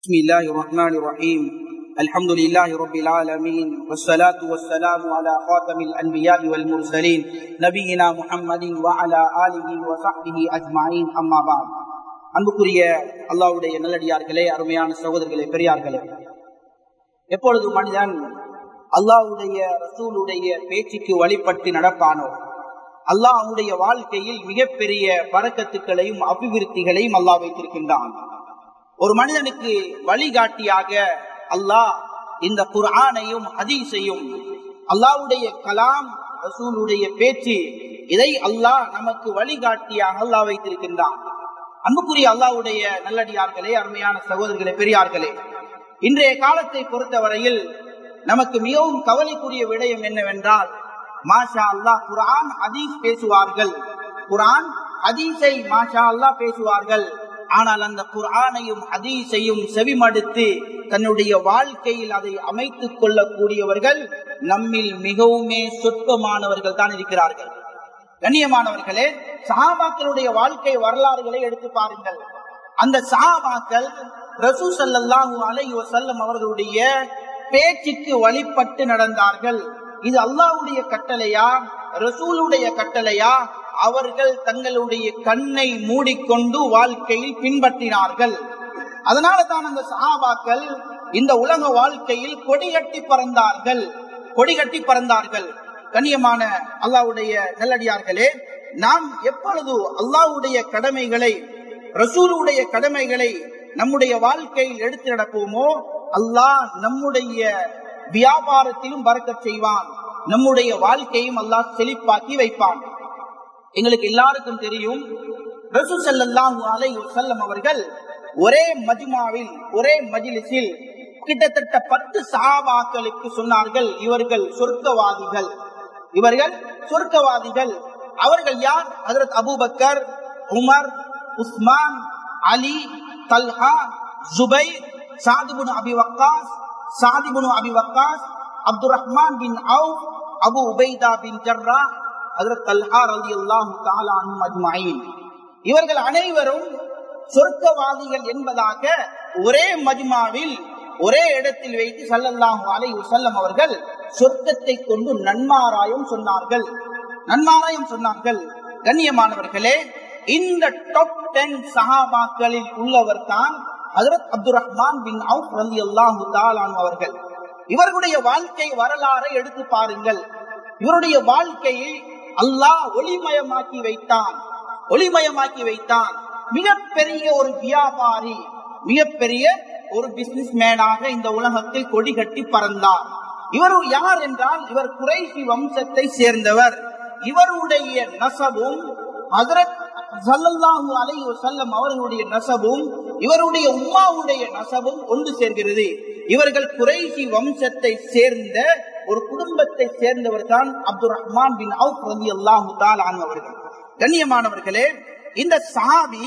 بسم الله الرحمن الرحيم الحمد لله رب العالمين والصلاة والسلام على خاتم الأنبياء والمرسلين نبينا محمد وعلى آله وصحبه أجمعين أما بعد அன்புக்குரிய அல்லாவுடைய நல்லடியார்களே அருமையான சகோதரர்களே பெரியார்களே எப்பொழுது மனிதன் அல்லாவுடைய ரசூலுடைய பேச்சுக்கு வழிபட்டு நடப்பானோ அல்லாஹ் அவனுடைய வாழ்க்கையில் மிகப்பெரிய பறக்கத்துக்களையும் அபிவிருத்திகளையும் அல்லாஹ் வைத்திருக்கின்றான் ஒரு மனிதனுக்கு வழிகாட்டியாக அல்லாஹ் இந்த குர்ஆனையும் ஹதீஸையும் அல்லாவுடைய கலாம் ரசூலுடைய பேச்சு இதை அல்லாஹ் நமக்கு வழிகாட்டியாக அல்லாஹ் வைத்திருக்கின்றான் அன்புக்குரிய அல்லாவுடைய நல்லடியார்களே அருமையான சகோதரர்களே பெரியார்களே இன்றைய காலத்தை பொறுத்தவரையில் நமக்கு மிகவும் கவலைக்குரிய விடயம் என்னவென்றால் மாஷா அல்லாஹ் குரான் ஹதீஸ் பேசுவார்கள் குரான் ஹதீஸை மாஷா அல்லாஹ் பேசுவார்கள் ஆனால் அந்த குரானையும் ஹதீஸையும் செவிமடுத்து தன்னுடைய வாழ்க்கையில் அதை அமைத்துக் கொள்ளக்கூடியவர்கள் நம்மில் மிகவுமே சொற்பமானவர்கள் தான் இருக்கிறார்கள் கண்ணியமானவர்களே சஹாபாக்களுடைய வாழ்க்கை வரலாறுகளை எடுத்து பாருங்கள் அந்த சஹாபாக்கள் ரசூ சல்லாஹூ அலை வசல்லம் அவர்களுடைய பேச்சுக்கு வழிபட்டு நடந்தார்கள் இது அல்லாவுடைய கட்டளையா ரசூலுடைய கட்டளையா அவர்கள் தங்களுடைய கண்ணை மூடிக்கொண்டு வாழ்க்கையில் பின்பற்றினார்கள் அதனால தான் அந்த சஹாபாக்கள் இந்த உலக வாழ்க்கையில் கொடிகட்டி பறந்தார்கள் கொடிகட்டி பறந்தார்கள் கண்ணியமான அல்லாவுடைய நல்லடியார்களே நாம் எப்பொழுது அல்லாவுடைய கடமைகளை ரசூலுடைய கடமைகளை நம்முடைய வாழ்க்கையில் எடுத்து நடப்போமோ அல்லாஹ் நம்முடைய வியாபாரத்திலும் பறக்க செய்வான் நம்முடைய வாழ்க்கையும் அல்லாஹ் செழிப்பாக்கி வைப்பான் எங்களுக்கு எல்லாருக்கும் தெரியும் ரசூ சல்லாஹூ அலை செல்லம் அவர்கள் ஒரே மஜ்மாவில் ஒரே மஜிலிஸில் கிட்டத்தட்ட பத்து சஹாபாக்களுக்கு சொன்னார்கள் இவர்கள் சொர்க்கவாதிகள் இவர்கள் சொர்க்கவாதிகள் அவர்கள் யார் ஹசரத் Abu Bakr Umar Usman Ali Talha Zubair Saad ibn Abi Waqqas Saad ibn Abi Waqqas Abdul Rahman bin Awf Abu Ubaida பின் ஜர்ரா ஹசரத் தல்ஹா ரலி அல்லாஹு தாலா அஜ்மாயின் இவர்கள் அனைவரும் சொர்க்கவாதிகள் என்பதாக ஒரே மஜ்மாவில் ஒரே இடத்தில் வைத்து சல்லல்லாஹு அலை செல்லம் அவர்கள் சொர்க்கத்தை கொண்டு நன்மாராயம் சொன்னார்கள் நன்மாராயம் சொன்னார்கள் கண்ணியமானவர்களே இந்த டாப் டென் சஹாபாக்களில் உள்ளவர் தான் ஹசரத் அப்துல் ரஹ்மான் பின் அவுப் ரலி அல்லாஹு தாலான் அவர்கள் இவர்களுடைய வாழ்க்கை வரலாறை எடுத்து பாருங்கள் இவருடைய வாழ்க்கையை அல்லாஹ் ஒளிமயமாக்கி வைத்தான் ஒளிமயமாக்கி வைத்தான் மிகப்பெரிய ஒரு வியாபாரி மிகப்பெரிய ஒரு பிசினஸ் மேனாக இந்த உலகத்தில் கொடி கட்டி பறந்தார் இவர் யார் என்றால் இவர் குறைசி வம்சத்தை சேர்ந்தவர் இவருடைய நசபும் ஹசரத் சல்லல்லாஹு அலைஹி வஸல்லம் அவர்களுடைய நசபும் இவருடைய உம்மாவுடைய நசபும் ஒன்று சேர்கிறது இவர்கள் குறைசி வம்சத்தை சேர்ந்த ஒரு குடும்பத்தை சேர்ந்தவர் தான் அப்துல் ரஹ்மான் பின் அவுப் ரதி அல்லாஹு அவர்கள் கண்ணியமானவர்களே இந்த சாபி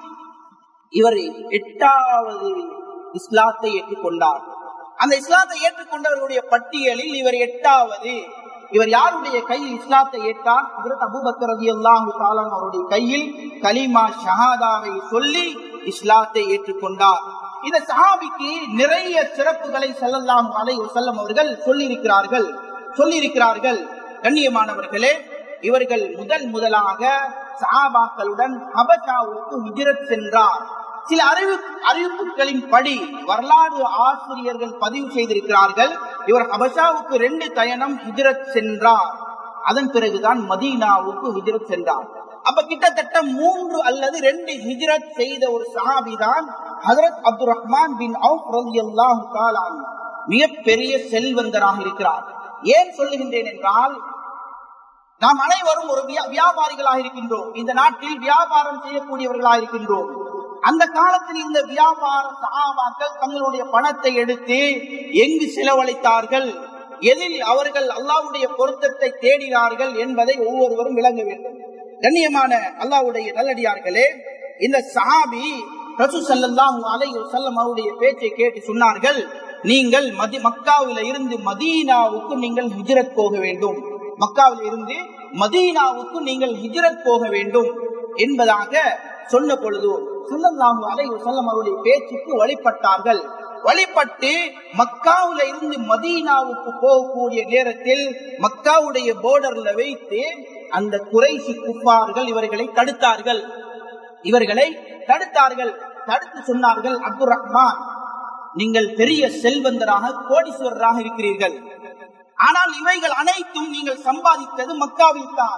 இவர் எட்டாவது இஸ்லாத்தை ஏற்றுக்கொண்டார் அந்த இஸ்லாத்தை ஏற்றுக்கொண்டவர்களுடைய பட்டியலில் இவர் எட்டாவது இவர் யாருடைய கையில் இஸ்லாத்தை ஏற்றார் அபுபக்கர் ரதி அல்லாஹு தாலான் அவருடைய கையில் கலிமா ஷஹாதாவை சொல்லி இஸ்லாத்தை ஏற்றுக்கொண்டார் இந்த சஹாபிக்கு நிறைய சிறப்புகளை செல்லலாம் அலை செல்லம் அவர்கள் சொல்லியிருக்கிறார்கள் சொல்லியிருக்கிறார்கள் கண்ணியமானவர்களே இவர்கள் முதல் முதலாக சஹாபாக்களுடன் ஹபஷாவுக்கு ஹிஜரத் சென்றார் சில அறிவு அறிவிப்புகளின் படி வரலாறு ஆசிரியர்கள் பதிவு செய்திருக்கிறார்கள் இவர் ஹபஷாவுக்கு ரெண்டு தயணம் ஹிஜரத் சென்றார் அதன் பிறகுதான் மதீனாவுக்கு ஹிஜரத் சென்றார் அப்ப கிட்டத்தட்ட மூன்று அல்லது ரெண்டு ஹிஜரத் செய்த ஒரு சஹாபி தான் ஹசரத் அப்துல் ரஹ்மான் பின் அவுப் ரலி அல்லாஹு மிகப்பெரிய செல்வந்தராக இருக்கிறார் ஏன் சொல்லுகின்றேன் என்றால் நாம் அனைவரும் ஒரு வியாபாரிகளாக இருக்கின்றோம் இந்த நாட்டில் வியாபாரம் செய்யக்கூடியவர்களாக இருக்கின்றோம் அந்த காலத்தில் இந்த வியாபார சகாபாக்கள் தங்களுடைய பணத்தை எடுத்து எங்கு செலவழித்தார்கள் எதில் அவர்கள் அல்லாவுடைய பொருத்தத்தை தேடினார்கள் என்பதை ஒவ்வொருவரும் விளங்க வேண்டும் கண்ணியமான அல்லாவுடைய நல்லடியார்களே இந்த சாபி ரசூ சல்லாஹூ அலை செல்லம் அவருடைய பேச்சை கேட்டு சொன்னார்கள் நீங்கள் மதி மக்காவில இருந்து மதீனாவுக்கு நீங்கள் ஹிஜரத் போக வேண்டும் மக்காவில் இருந்து மதீனாவுக்கு நீங்கள் ஹிஜரத் போக வேண்டும் என்பதாக சொன்ன பொழுது சல்லல்லாஹு அலைஹி வஸல்லம் அவருடைய பேச்சுக்கு வழிபட்டார்கள் வழிபட்டு மக்காவுல இருந்து மதீனாவுக்கு போகக்கூடிய நேரத்தில் மக்காவுடைய போர்டர்ல வைத்து அந்த குறைசி குப்பார்கள் இவர்களை தடுத்தார்கள் இவர்களை தடுத்தார்கள் தடுத்து சொன்னார்கள் அப்துல் ரஹ்மான் நீங்கள் பெரிய செல்வந்தராக கோடீஸ்வரராக இருக்கிறீர்கள் ஆனால் இவைகள் அனைத்தும் நீங்கள் சம்பாதித்தது மக்காவில் தான்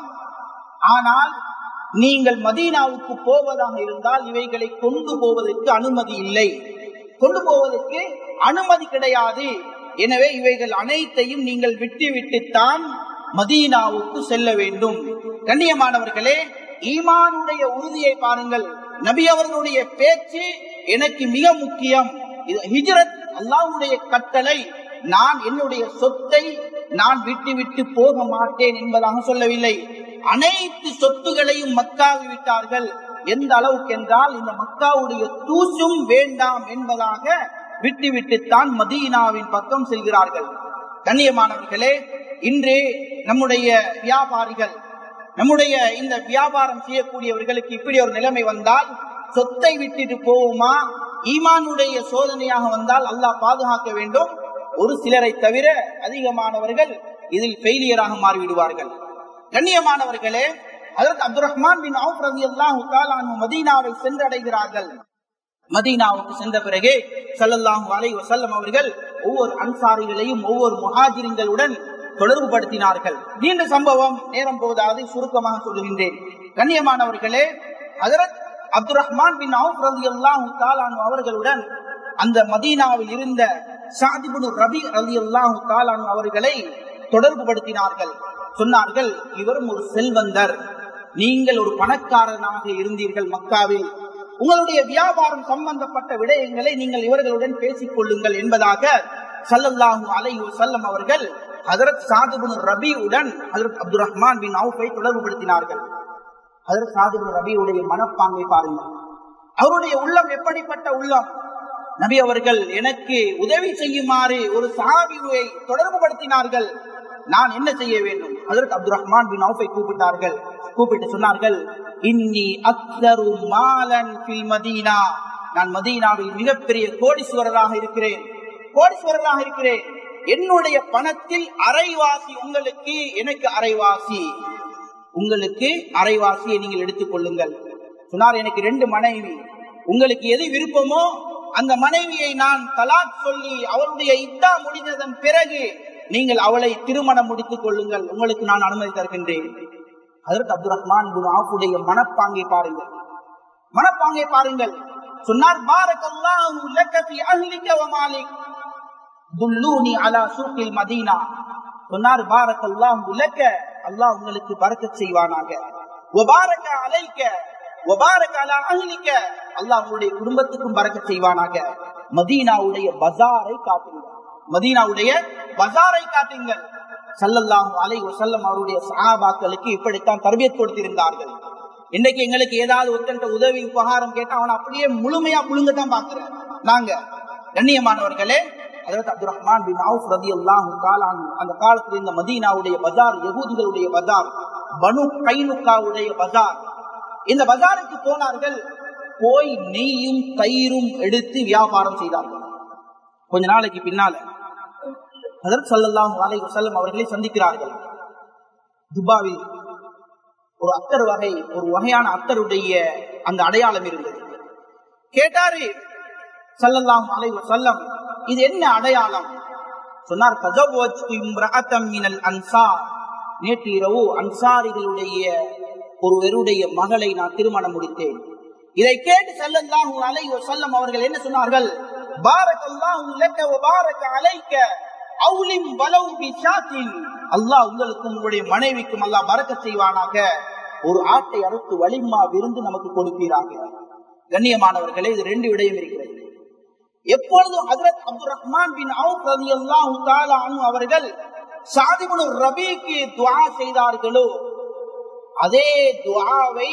ஆனால் நீங்கள் மதீனாவுக்கு போவதாக இருந்தால் இவைகளை கொண்டு போவதற்கு அனுமதி இல்லை கொண்டு போவதற்கு அனுமதி கிடையாது எனவே இவைகள் அனைத்தையும் நீங்கள் விட்டு விட்டுத்தான் மதீனாவுக்கு செல்ல வேண்டும் கண்ணியமானவர்களே ஈமானுடைய உறுதியை பாருங்கள் நபி அவர்களுடைய பேச்சு எனக்கு மிக முக்கியம் இது ஹிஜ்ரத் அல்லாஹ்வுடைய கட்டளை நான் என்னுடைய சொத்தை நான் விட்டு விட்டு போக மாட்டேன் என்பதாக சொல்லவில்லை அனைத்து சொத்துகளையும் மக்காவி விட்டார்கள் எந்த அளவுக்கு என்றால் இந்த மக்காவுடைய தூசும் வேண்டாம் என்பதாக விட்டு விட்டுத்தான் மதீனாவின் பக்கம் செல்கிறார்கள் கண்ணியமானவர்களே இன்று நம்முடைய வியாபாரிகள் நம்முடைய இந்த வியாபாரம் செய்யக்கூடியவர்களுக்கு இப்படி ஒரு நிலைமை வந்தால் சொத்தை விட்டுட்டு போவோமா ஈமானுடைய சோதனையாக வந்தால் அல்லாஹ் பாதுகாக்க வேண்டும் ஒரு சிலரை தவிர அதிகமானவர்கள் இதில் ஃபெயிலியராக மாறிவிடுவார்கள் கண்ணியமானவர்களே அதற்கு அப்துல் ரஹ்மான் பின் அவுப் ரதி அல்லாஹு மதீனாவை சென்றடைகிறார்கள் மதீனாவுக்கு சென்ற பிறகு சல்லல்லாஹு அலை வசல்லம் அவர்கள் ஒவ்வொரு அன்சாரிகளையும் ஒவ்வொரு முஹாஜிரிங்களுடன் தொடர்பு படுத்தினார்கள் நீண்ட சம்பவம் நேரம் போவதாவது சுருக்கமாக சொல்லுகின்றேன் கண்ணியமானவர்களே அதரத் அப்துல் ரஹ்மான் பின் அவுப் ரதி அல்லாஹு அவர்களுடன் அந்த மதீனாவில் இருந்த சாதிபுனு ரபி ரதி அல்லாஹு தாலான் அவர்களை தொடர்பு படுத்தினார்கள் சொன்னார்கள் இவரும் ஒரு செல்வந்தர் நீங்கள் ஒரு பணக்காரனாக இருந்தீர்கள் மக்காவில் உங்களுடைய வியாபாரம் சம்பந்தப்பட்ட விடயங்களை நீங்கள் இவர்களுடன் பேசிக் கொள்ளுங்கள் என்பதாக சல்லல்லாஹு அலைஹி செல்லம் அவர்கள் ஹதரத் சாதுபுன் ரபியுடன் ஹதரத் அப்துல் ரஹ்மான் பின் அவுஃபை தொடர்பு படுத்தினார்கள் ஹதரத் சாதுபுன் ரபியுடைய மனப்பாங்கை பாருங்கள் அவருடைய உள்ளம் எப்படிப்பட்ட உள்ளம் நபி அவர்கள் எனக்கு உதவி செய்யுமாறு ஒரு சஹாபியை தொடர்பு படுத்தினார்கள் நான் என்ன செய்ய வேண்டும் அதற்கு அப்துல் ரஹ்மான் பின் அவுஃபை கூப்பிட்டார்கள் கூப்பிட்டு சொன்னார்கள் இன்னி அக்தரு மாலன் ஃபில் மதீனா நான் மதீனாவில் மிகப்பெரிய கோடீஸ்வரராக இருக்கிறேன் கோடீஸ்வரராக இருக்கிறேன் என்னுடைய பணத்தில் அரைவாசி உங்களுக்கு எனக்கு அரைவாசி உங்களுக்கு அரைவாசியை நீங்கள் எடுத்துக் கொள்ளுங்கள் சொன்னார் எனக்கு ரெண்டு மனைவி உங்களுக்கு எது விருப்பமோ அந்த மனைவியை நான் தலாக் சொல்லி அவருடைய இத்தா முடிந்ததன் பிறகு நீங்கள் அவளை திருமணம் முடித்துக் கொள்ளுங்கள் உங்களுக்கு நான் அனுமதி தருகின்றேன் அதற்கு அப்துல் ரஹ்மான் ஆஃபுடைய மனப்பாங்கை பாருங்கள் மனப்பாங்கை பாருங்கள் சொன்னார் பாரக்கல்லாஹு லக்க ஃபி அஹ்லிக வ மாலிக் துல்லூனி அலா சூக்கில் மதீனா சொன்னார் பாரக்கல்லாஹு லக்க அல்லாஹ் உங்களுக்கு பரக்கத் செய்வானாக வ பாரக அலைக்க வ பாரக அலா அஹ்லிக அல்லாஹ் உங்களுடைய குடும்பத்துக்கும் பரக்கத் செய்வானாக மதீனாவுடைய பஜாரை காட்டுங்கள் மதீனாவுடைய பஜாரை காட்டுங்கள் சல்லல்லாஹு அலை வசல்லம் அவருடைய சஹாபாக்களுக்கு இப்படித்தான் தர்பியத் கொடுத்திருந்தார்கள் இன்னைக்கு எங்களுக்கு ஏதாவது ஒருத்தன் உதவி உபகாரம் கேட்டா அவன் அப்படியே முழுமையா புழுங்க தான் பாக்குறேன் நாங்க கண்ணியமானவர்களே அதற்கு அப்துல் ரஹ்மான் பின் அவுஃப் ரதி அல்லாஹு தாலான் அந்த காலத்தில் இந்த மதீனாவுடைய பஜார் யகூதிகளுடைய பஜார் பனு கைனுக்காவுடைய பஜார் இந்த பஜாருக்கு போனார்கள் போய் நெய்யும் தயிரும் எடுத்து வியாபாரம் செய்தார்கள் கொஞ்ச நாளைக்கு பின்னால ஹதரத் சல்லல்லாஹு அலைஹி வஸல்லம் அவர்களை சந்திக்கிறார்கள் துபாவில் ஒரு அத்தர் வகை ஒரு வகையான அத்தருடைய அந்த அடையாளம் இருந்தது கேட்டாரு சல்லல்லாஹு அலைஹி வஸல்லம் இது என்ன அடையாளம் சொன்னார் தஜவஜ்து இம்ரஅத்தம் மினல் அன்சார் நேற்று இரவு அன்சாரிகளுடைய ஒருவருடைய மகளை நான் திருமணம் முடித்தேன் இதை கேட்டு சல்லல்லாஹு அலைஹி வஸல்லம் அவர்கள் என்ன சொன்னார்கள் பாரக்கல்லாஹு லக்க வ பாரக அலைக்க அவுலிம் வலவு பி ஷாத்தின் அல்லாஹ் உங்களுக்கும் உங்களுடைய மனைவிக்கும் அல்லாஹ் பறக்க செய்வானாக ஒரு ஆட்டை அறுத்து வலிமா விருந்து நமக்கு கொடுப்பீராக கண்ணியமானவர்களே இது ரெண்டு விடயம் இருக்கிறது எப்பொழுதும் ஹஜரத் அப்துல் ரஹ்மான் பின் அவுப் ரலியல்லாஹு தஆலா அன்ஹு அவர்கள் சாதிபுல் ரபிக்கு துஆ செய்தார்களோ அதே துஆவை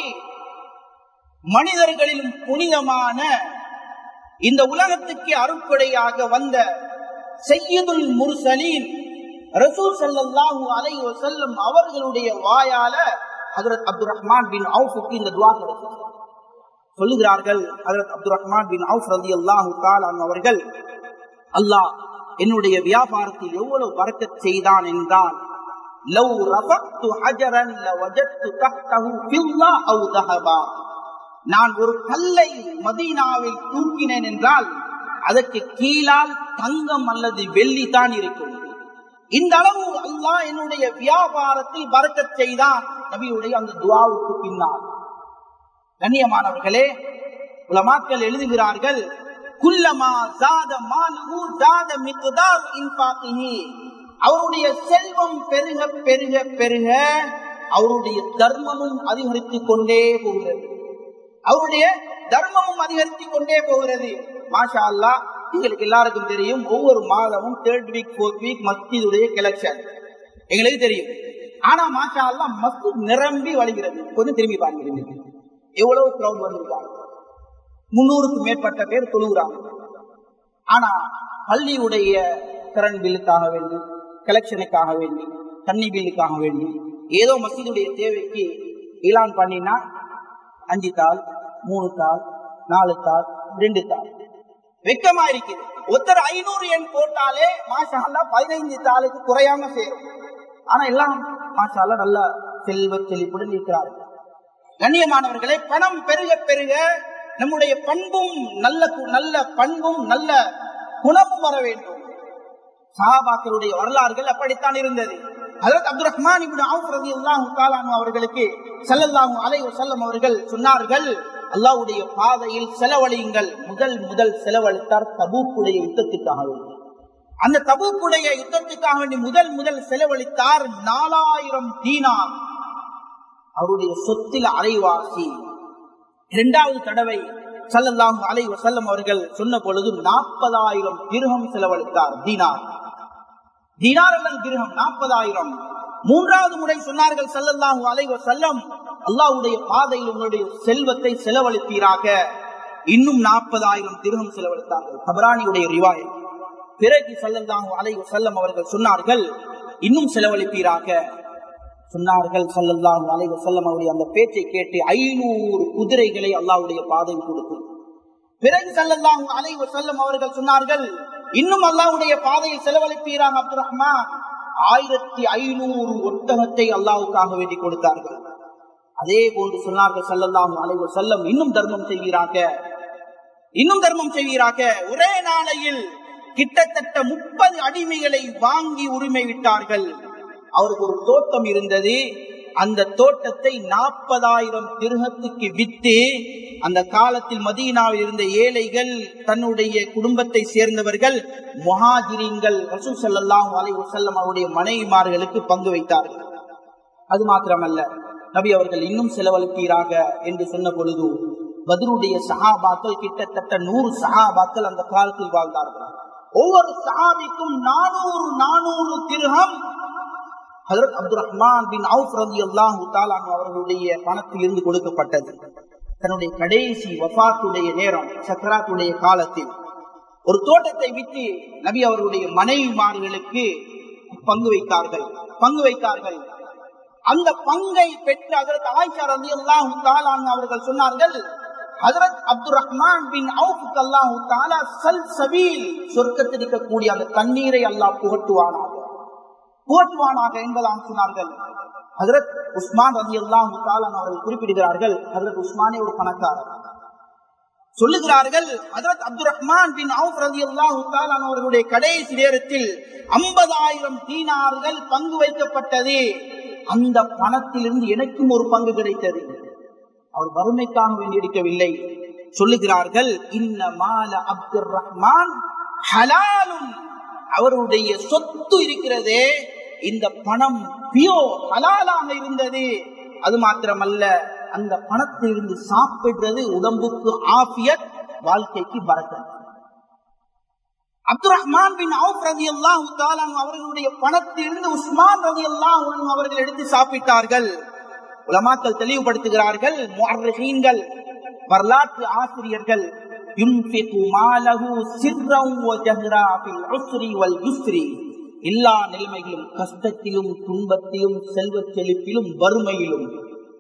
மனிதர்களிலும் புனிதமான இந்த உலகத்துக்கு அருட்படையாக வந்த செய்யதுல் முர்சலீன் ரசூல் ஸல்லல்லாஹு அலைஹி வஸல்லம் அவர்களுடைய வாயால ஹஜரத் அப்துல் ரஹ்மான் பின் அவுஃபுக்கு இந்த துஆ கிடைத்தது சொல்லுகிறார்கள் ஹஜரத் அப்துல் ரஹ்மான் பின் அவுஃப் ரதி அல்லாஹு அவர்கள் அல்லாஹ் என்னுடைய வியாபாரத்தில் எவ்வளவு பறக்கச் செய்தான் என்றால் லவ் ரஃபக்து ஹஜரன் லவஜத்து தஹ்தஹு ஃபில்லா அவ் தஹபா நான் ஒரு கல்லை மதீனாவில் தூக்கினேன் என்றால் அதற்கு கீழால் தங்கம் அல்லது வெள்ளி தான் இருக்கும் இந்த அளவு அல்லாஹ் என்னுடைய வியாபாரத்தில் பறக்கச் செய்தான் நபியுடைய அந்த துவாவுக்கு பின்னால் கண்ணியமானவர்களே உலமாக்கள் எழுதுகிறார்கள் குல்லமா ஜாத மாலுஹு ஜாத மிக்தார் இன்ஃபாத்திஹி அவருடைய செல்வம் பெருக பெருக பெருக அவருடைய தர்மமும் அதிகரித்துக் கொண்டே போகிறது அவருடைய தர்மமும் அதிகரித்துக் கொண்டே போகிறது மாஷா அல்லா எங்களுக்கு எல்லாருக்கும் தெரியும் ஒவ்வொரு மாதமும் தேர்ட் வீக் ஃபோர்த் வீக் மஸ்ஜிதுடைய கலெக்ஷன் எங்களுக்கு தெரியும் ஆனா மாஷா அல்லா மஸ்ஜித் நிரம்பி வழிகிறது கொஞ்சம் திரும்பி பார்க்கிறீங்க எவ்வளவு கிரௌட் வந்திருக்காங்க முன்னூறுக்கு மேற்பட்ட பேர் தொழுகிறாங்க ஆனா பள்ளியுடைய கரண்ட் பில்லுக்காக வேண்டி கலெக்ஷனுக்காக வேண்டி தண்ணி பில்லுக்காக வேண்டி ஏதோ மசீதுடைய தேவைக்கு ஈலான் பண்ணினா அஞ்சு தாள் மூணு தாள் நாலு தாள் ரெண்டு தாள் வெக்கமா இருக்குது ஒருத்தர் ஐநூறு எண் போட்டாலே மாஷால்லா பதினைந்து தாளுக்கு குறையாம சேரும் ஆனா எல்லாம் மாஷால்லா நல்ல செல்வ செழிப்புடன் இருக்கிறார்கள் கண்ணியமானவர்களே பணம் பெருக பெருக நம்முடைய பண்பும் நல்ல நல்ல பண்பும் நல்ல குணமும் வர வேண்டும் சஹாபாக்களுடைய வரலாறுகள் அப்படித்தான் இருந்தது அதற்கு அப்துல் ரஹ்மான் இப்னு அவுஃப் ரலியல்லாஹு தஆலா அவர்களுக்கு ஸல்லல்லாஹு அலைஹி வஸல்லம் அவர்கள் சொன்னார்கள் அல்லாஹ்வுடைய பாதையில் செலவழியுங்கள் முதல் முதல் செலவழித்தார் தபூக்குடைய யுத்தத்துக்காக வேண்டி அந்த தபூக்குடைய யுத்தத்துக்காக வேண்டி முதல் முதல் செலவழித்தார் நாலாயிரம் தீனார் அவருடைய சொத்தில் அரைவாசி இரண்டாவது தடவை சல்லல்லாஹு அலை வசல்லம் அவர்கள் சொன்ன பொழுது நாற்பதாயிரம் திருகம் செலவழித்தார் தீனார் தீனார் அல்லது திருகம் நாற்பதாயிரம் மூன்றாவது முறை சொன்னார்கள் சல்லல்லாஹு அலை வசல்லம் அல்லாஹ்வுடைய பாதையில் உங்களுடைய செல்வத்தை செலவழித்தீராக இன்னும் நாற்பதாயிரம் திருகம் செலவழித்தார்கள் தபரானியுடைய ரிவாய் பிறகு சல்லல்லாஹு அலை வசல்லம் அவர்கள் சொன்னார்கள் இன்னும் செலவழிப்பீராக சொன்னார்கள் சல்லல்லாஹு அலைஹி வஸல்லம் அவருடைய அந்த பேச்சை கேட்டு ஐநூறு குதிரைகளை அல்லாஹ்வுடைய பாதையில் கொடுத்து பிறகு சல்லல்லாஹு அலைஹி வஸல்லம் அவர்கள் சொன்னார்கள் இன்னும் அல்லாஹ்வுடைய பாதையில் செலவழிப்பீராக அப்துல் ரஹ்மான் ஆயிரத்தி ஐநூறு ஒட்டகத்தை அல்லாஹ்வுக்காக வேண்டி கொடுத்தார்கள் அதே போன்று சொன்னார்கள் சல்லல்லாஹு அலைஹி வஸல்லம் இன்னும் தர்மம் செய்வீராக இன்னும் தர்மம் செய்வீராக ஒரே நாளையில் கிட்டத்தட்ட முப்பது அடிமைகளை வாங்கி உரிமை விட்டார்கள் அவருக்கு ஒரு தோட்டம் இருந்தது அந்த தோட்டத்தை நாற்பதாயிரம் திருகத்துக்கு வித்து அந்த காலத்தில் மதீனாவில் இருந்த ஏழைகள் தன்னுடைய குடும்பத்தை சேர்ந்தவர்கள் முஹாஜிரீன்கள் ரசூல் ஸல்லல்லாஹு அலைஹி வஸல்லம் அவருடைய மனைவிமார்களுக்கு பங்கு வைத்தார்கள் அது மாத்திரமல்ல நபி அவர்கள் இன்னும் செலவழித்தீராக என்று சொன்ன பொழுது பத்ருடைய சஹாபாக்கள் கிட்டத்தட்ட நூறு சஹாபாக்கள் அந்த காலத்தில் வாழ்ந்தார்கள் ஒவ்வொரு சஹாபிக்கும் நானூறு நானூறு திருகம் ஹதரத் அப்துல் ரஹ்மான் பின் அவுஃப் ரதி அல்லாஹு தாலான் அவர்களுடைய பணத்தில் இருந்து கொடுக்கப்பட்டது தன்னுடைய கடைசி வஃபாத்துடைய நேரம் சக்கராத்துடைய காலத்தில் ஒரு தோட்டத்தை விட்டு நபி அவர்களுடைய மனைவிமார்களுக்கு பங்கு வைத்தார்கள் பங்கு வைத்தார்கள் அந்த பங்கை பெற்று அதற்கு ஆயிஷா ரதி அல்லாஹு தாலான் அவர்கள் சொன்னார்கள் ஹதரத் அப்துல் ரஹ்மான் பின் அவுஃப் அல்லாஹு தாலா சல் சபீல் சொர்க்கத்தில் இருக்கக்கூடிய அந்த தண்ணீரை அல்லாஹ் புகட்டுவானாக புகட்டுவானாக என்பதாக சொன்னார்கள் ஹதரத் உஸ்மான் ரதி அல்லாஹு தாலான் அவர்கள் குறிப்பிடுகிறார்கள் ஹதரத் உஸ்மானே ஒரு பணக்காரர் சொல்லுகிறார்கள் ஹதரத் அப்துல் ரஹ்மான் பின் அவுஃப் ரதி அல்லாஹு தாலான் அவர்களுடைய கடைசி நேரத்தில் ஐம்பதாயிரம் தீனார்கள் பங்கு வைக்கப்பட்டது அந்த பணத்திலிருந்து எனக்கும் ஒரு பங்கு கிடைத்தது அவர் வறுமைக்காக வேண்டி எடுக்கவில்லை சொல்லுகிறார்கள் இன்ன மால அப்துல் ரஹ்மான் ஹலாலும் அவருடைய சொத்து இருக்கிறதே இந்த பணம் பியோ ஹலாலாக இருந்தது அது மாத்திரமல்ல அந்த பணத்திலிருந்து சாப்பிடுறது உடம்புக்கு ஆபியத் வாழ்க்கைக்கு பறக்கத் அப்துல் ரஹ்மான் பின் அவுப் ரதி அல்லாஹு தாலான் அவர்களுடைய பணத்திலிருந்து உஸ்மான் ரதி அல்லாஹ் அவர்கள் எடுத்து சாப்பிட்டார்கள் உலமாக்கள் தெளிவுபடுத்துகிறார்கள் முஅர்ரிஹீன்கள் வரலாற்று ஆசிரியர்கள் யுன்ஃபிகு மாலஹு சிர்ரன் வ ஜஹ்ரா ஃபில் உஸ்ரி வல் யுஸ்ரி எல்லா நிலைமையிலும் கஷ்டத்திலும் துன்பத்திலும் செல்வ செழிப்பிலும் வறுமையிலும்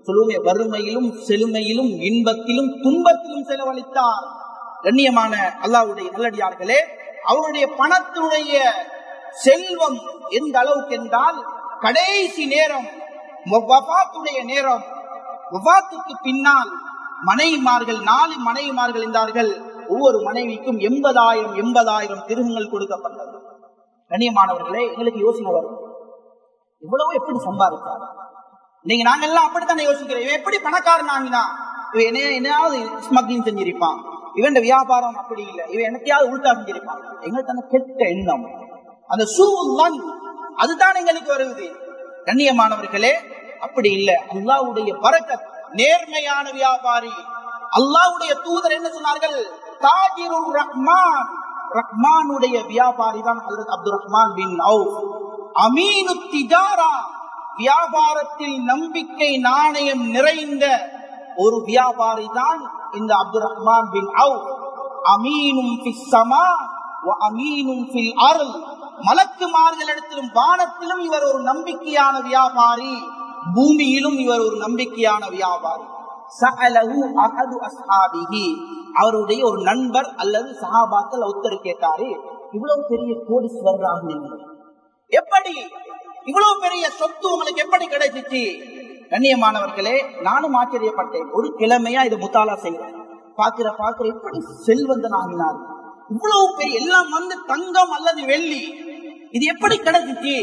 சொல்லுமே வறுமையிலும் செழுமையிலும் இன்பத்திலும் துன்பத்திலும் செலவழித்தார் கண்ணியமான அல்லாவுடைய நல்லடியார்களே அவருடைய பணத்துடைய செல்வம் எந்த அளவுக்கு என்றால் கடைசி நேரம் வஃபாத்துடைய நேரம் வஃபாத்துக்கு பின்னால் மனைவிமார்கள் நாலு மனைவிமார்கள் இருந்தார்கள் ஒவ்வொரு மனைவிக்கும் எண்பதாயிரம் எண்பதாயிரம் திருகங்கள் கொடுக்கப்பட்டது கண்ணியமானவர்களே எங்களுக்கு யோசனை வரும் இவ்வளவு எப்படி சம்பாதிச்சார் நீங்க நாங்க எல்லாம் அப்படித்தானே யோசிக்கிறோம் இவன் எப்படி பணக்காரன் ஆகினா இவன் என்ன என்னையாவது ஸ்மக்லிங் செஞ்சிருப்பான் இவன் வியாபாரம் அப்படி இல்லை இவன் எனக்கையாவது உள்டா செஞ்சிருப்பான் எங்களுக்கு அந்த கெட்ட எண்ணம் அந்த சூழல் அதுதான் எங்களுக்கு வருது கண்ணியமானவர்களே அப்படி இல்லை அல்லாவுடைய பறக்கத் நேர்மையான வியாபாரி அல்லாவுடைய தூதர் என்ன சொன்னார்கள் தாஜிருர் ரஹ்மான் ரஹ்மானுடைய வியாபாரி தான் ஹஜரத் அப்துல் ரஹ்மான் பின் அவுஃப் அமீனு திஜாரா வியாபாரத்தில் நம்பிக்கை நாணயம் நிறைந்த ஒரு வியாபாரி தான் இந்த அப்துல் ரஹ்மான் பின் அவுஃப் அமீனும் ஃபிஸ் ஸமா வ அமீனும் ஃபில் அருள் மலக்குமார்களிடத்திலும் வானத்திலும் இவர் ஒரு நம்பிக்கையான வியாபாரி பூமியிலும் இவர் ஒரு நம்பிக்கையான வியாபாரி சஅலஹு அஹது அஸ்ஹாபிஹி அவருடைய ஒரு நண்பர் அல்லது சஹாபாக்கள் ஒருத்தர் கேட்டாரு இவ்வளவு பெரிய கோடீஸ்வரராக நீங்க எப்படி இவ்வளவு பெரிய சொத்து உங்களுக்கு எப்படி கிடைச்சிச்சு கண்ணியமானவர்களே நானும் ஆச்சரியப்பட்டேன் ஒரு கிழமையா இது முத்தாலா செய்வேன் பாக்குற பாக்குற எப்படி செல்வந்தன் ஆகினார் இவ்வளவு பெரிய எல்லாம் வந்து தங்கம் அல்லது வெள்ளி இது எப்படி கிடைச்சிச்சு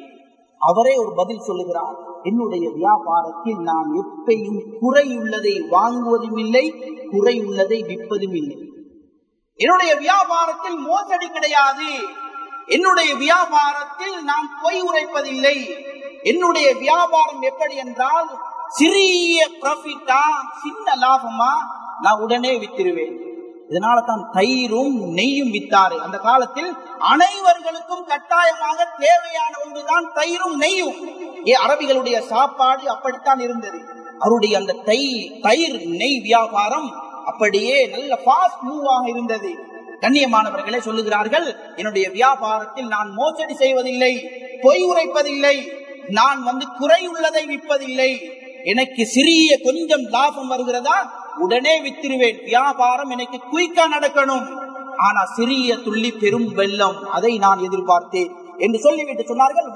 அவரே ஒரு பதில் சொல்லுகிறார் என்னுடைய வியாபாரத்தில் நான் எப்பையும் குறையுள்ளதை வாங்குவதும் இல்லை குறையுள்ளதை விற்பதும் இல்லை என்னுடைய வியாபாரத்தில் மோசடி கிடையாது என்னுடைய வியாபாரத்தில் நான் பொய் உரைப்பதில்லை என்னுடைய வியாபாரம் எப்படி என்றால் சிறிய ப்ராஃபிட்டா சின்ன லாபமா நான் உடனே வித்திருவேன் இதனால தான் தயிரும் நெய்யும் வித்தாரு அந்த காலத்தில் அனைவர்களுக்கும் கட்டாயமாக தேவையான ஒன்றுதான் தயிரும் நெய்யும் ஏ அரபிகளுடைய சாப்பாடு அப்படித்தான் இருந்தது அவருடைய அந்த தை தயிர் நெய் வியாபாரம் அப்படியே நல்ல ஃபாஸ்ட் மூவாக இருந்தது கண்ணியமானவர்களே சொல்லுகிறார்கள் என்னுடைய வியாபாரத்தில் நான் மோசடி செய்வதில்லை பொய் உரைப்பதில்லை நான் வந்து குறை உள்ளதை விற்பதில்லை எனக்கு சிறிய கொஞ்சம் லாபம் வருகிறதா உடனே வித்திருவேன் வியாபாரம் எனக்கு குயிக்கா நடக்கணும் ஆனா சிறிய துள்ளி பெரும் வெள்ளம் அதை நான் எதிர்பார்த்தேன் என்று சொல்லிவிட்டு சொன்னார்கள்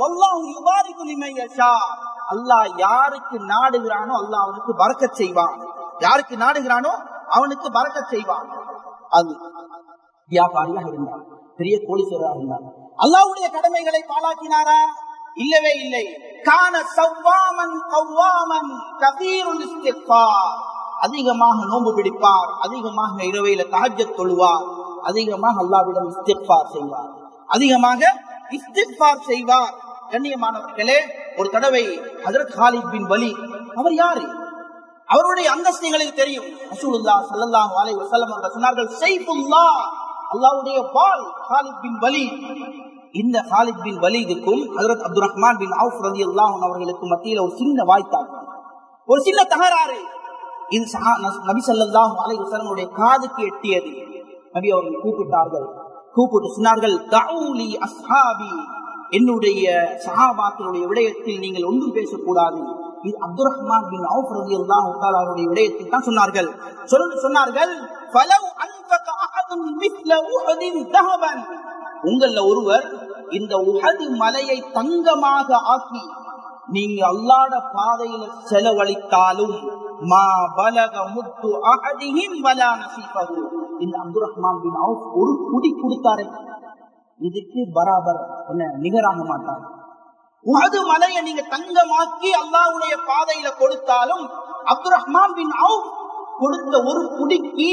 அல்லாஹ் யாருக்கு நாடுகிறானோ அல்லாஹ் அவனுக்கு பறக்க செய்வான் யாருக்கு நாடுகிறானோ அவனுக்கு பறக்க செய்வான் அது வியாபாரியாக இருந்தார் பெரிய கோடீஸ்வரராக இருந்தார் அல்லாவுடைய கடமைகளை பாலாக்கினாரா இல்லவே இல்லை கான சவ்வாமன் கவ்வாமன் கபீருல் இஸ்திக்பார் அதிகமாக நோன்பு பிடிப்பார் அதிகமாக இரவையில தாஜத் தொழுவார் அதிகமாக அல்லாவிடம் இஸ்திக்பார் செய்வார் அதிகமாக இஸ்திக்பார் செய்வார் கண்ணியமானவர்களே ஒரு தடவை ஹஜரத் காலித் பின் வலி அவர் யாரு அவருடைய அந்தஸ்து எங்களுக்கு தெரியும் ரசூலுல்லா ஸல்லல்லாஹு அலைஹி வஸல்லம் அவர்கள் சொன்னார்கள் சைஃபுல்லா அல்லாஹ்வுடைய வாள் காலித் பின் வலி இந்த காலித் பின் வலீதுக்கும் ஹஜரத் அப்துல் ரஹ்மான் பின் அவுஃப் ரலியல்லாஹு அன்ஹு அவர்களுக்கும் மத்தியில் ஒரு சின்ன வாய்த்தாள் ஒரு சின்ன தகராறு இது சஹா- நஸ்- நபி ஸல்லல்லாஹு அலைஹி வஸல்லமுடைய காதுக்கு எட்டியது நபி அவர்கள் கூப்பிட்டார்கள் கூப்பிட்டு சொன்னார்கள் தஊலி அஸ்ஹாபி என்னுடைய சஹாபாக்களுடைய விடயத்தில் நீங்கள் ஒன்றும் பேசக்கூடாது இது அப்துல் ரஹ்மான் பின் அவுஃப் ரலியல்லாஹு தஆலா அவருடைய விடயத்தில் தான் சொன்னார்கள் சொல்லு சொன்னார்கள் ஃபலவ் அன்ஃபக அஹதுன் மிஸ்ல உஹதின் தஹபன் உங்கள ஒருவர் இந்த உஹது மலையை தங்கமாக ஆக்கி நீங்க அல்லாட பாதையில செலவழித்தாலும் மா பலக முத்து அஹதிஹிம் வலா நசீபஹு இந்த அப்துல் ரஹ்மான் பின் அவுஃப் ஒரு குடி குடித்தாரே இதுக்கு பராபர் என்ன நிகராக மாட்டார் உஹது மலையை நீங்க தங்கமாக்கி அல்லாஹ்வுடைய பாதையில கொடுத்தாலும் அப்துல் ரஹ்மான் பின் அவுஃப் கொடுத்த ஒரு குடிக்கு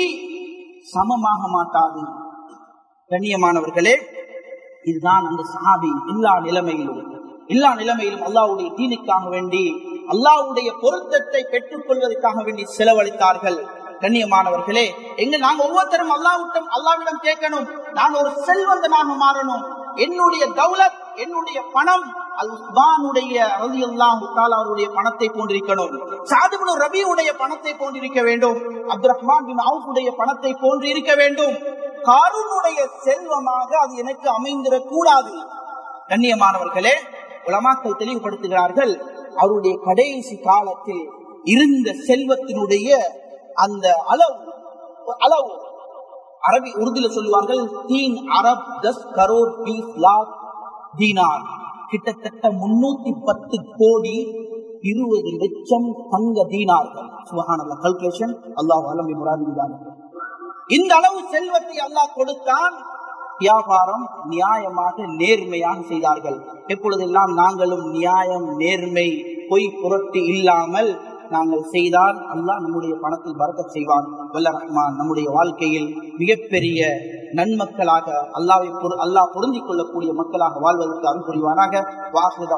சமமாக மாட்டாது கண்ணியமானவர்களே இதுதான் அந்த சஹாபி எல்லா நிலைமையிலும் எல்லா நிலைமையிலும் அல்லாஹ்வுடைய தீனுக்காக வேண்டி அல்லாஹ்வுடைய பொருத்தத்தை பெற்றுக் கொள்வதற்காக வேண்டி செலவழித்தார்கள் கண்ணியமானவர்களே எங்க நாங்க ஒவ்வொருத்தரும் அல்லாஹ்விடம் அல்லாஹ்விடம் கேட்கணும் நான் ஒரு செல்வந்தனாக மாறணும் என்னுடைய தௌலத் என்னுடைய பணம் அல் உஸ்மானுடைய ரலியல்லாஹு தஆலா அவருடைய பணத்தை போன்றிருக்கணும் சாதுபுல் ரபியுடைய பணத்தை போன்றிருக்க வேண்டும் அப்துல் ரஹ்மான் பின் அவுஃபுடைய பணத்தை போன்று இருக்க வேண்டும் காரூனுடைய செல்வமாக அது எனக்கு அமைந்திடக் கூடாது கண்ணியமானவர்களே உலமாக்கள் தெளிவுபடுத்துகிறார்கள் அவருடைய கடைசி காலத்தில் இருந்த செல்வத்தினுடைய அந்த அளவு அளவு அரபி உருதுல சொல்லுவார்கள் தீன் அரப் தஸ் கரோட் பீஸ் லாக் தீனார் கிட்டத்தட்ட முன்னூத்தி பத்து கோடி இருபது லட்சம் தங்க தீனார்கள் சுபஹானல்ல கல்குலேஷன் அல்லாஹ் அலமி முராதிதான் இந்த அளவு செல்வத்தை அல்லாஹ் கொடுத்தான் வியாபாரம் நியாயமாக நேர்மையாக செய்தார்கள் எப்பொழுதெல்லாம் நாங்களும் நியாயம் நேர்மை பொய் புரட்டு இல்லாமல் நாங்கள் செய்தால் அல்லாஹ் நம்முடைய பணத்தில் பறக்க செய்வான் வல்ல ரஹ்மான் நம்முடைய வாழ்க்கையில் மிகப்பெரிய நன்மக்களாக அல்லாவை அல்லாஹ் பொருந்திக் கொள்ளக்கூடிய மக்களாக வாழ்வதற்கு அருள் புரிவானாக வாசுத